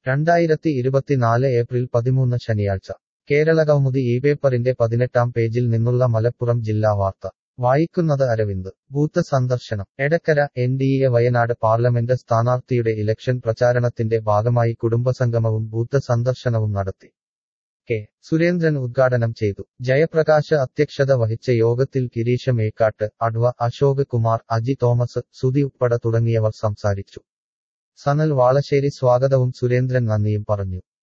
രണ്ടായിരത്തി ഇരുപത്തിനാല് ഏപ്രിൽ പതിമൂന്ന് ശനിയാഴ്ച കേരള കൗമുദി ഈ പേപ്പറിന്റെ പതിനെട്ടാം പേജിൽ നിന്നുള്ള മലപ്പുറം ജില്ലാ വാർത്ത വായിക്കുന്നത് അരവിന്ദ് ബൂത്ത് സന്ദർശനം Edakkara N D A Wayanad parliament സ്ഥാനാർത്ഥിയുടെ ഇലക്ഷൻ പ്രചാരണത്തിന്റെ ഭാഗമായി കുടുംബസംഗമവും ബൂത്ത് സന്ദർശനവും നടത്തി കെ സുരേന്ദ്രൻ ഉദ്ഘാടനം ചെയ്തു ജയപ്രകാശ് അധ്യക്ഷത വഹിച്ച യോഗത്തിൽ ഗിരീഷ മേക്കാട്ട് അഡ്വ അശോക് കുമാർ അജി തോമസ് സുധി ഉപ്പട തുടങ്ങിയവർ സംസാരിച്ചു സനൽ വാളശ്ശേരി സ്വാഗതവും സുരേന്ദ്രൻ നന്ദിയും പറഞ്ഞു